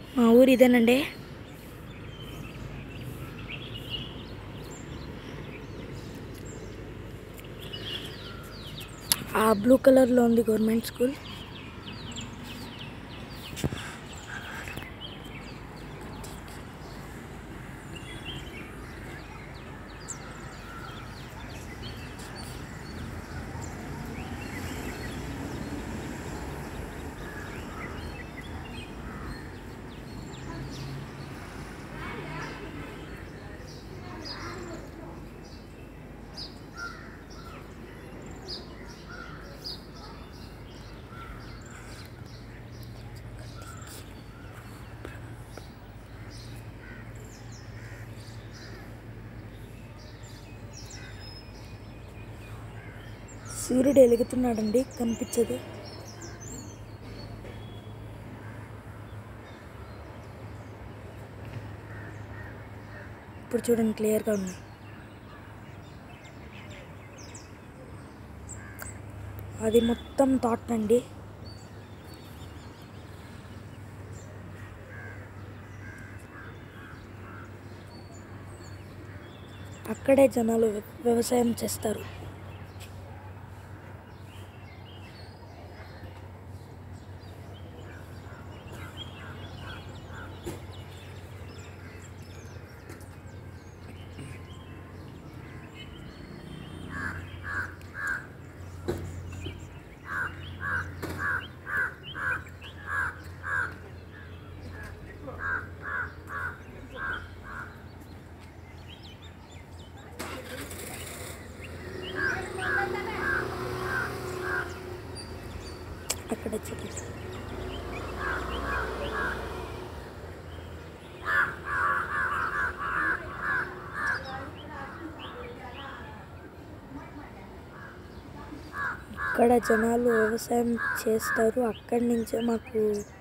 మా ఊరు ఇదేనండి ఆ బ్లూ కలర్లో ఉంది గవర్నమెంట్ స్కూల్ సూర్యుడు వెలుగుతున్నాడండి కనిపించదు ఇప్పుడు చూడండి క్లియర్గా ఉంది అది మొత్తం థాట్ అండి అక్కడే జనాలు వ్య- వ్యవసాయం చేస్తారు అక్కడ చూడండి ఇక్కడ జనాలు వ్యవసాయం చేస్తారు అక్కడి నుంచే మాకు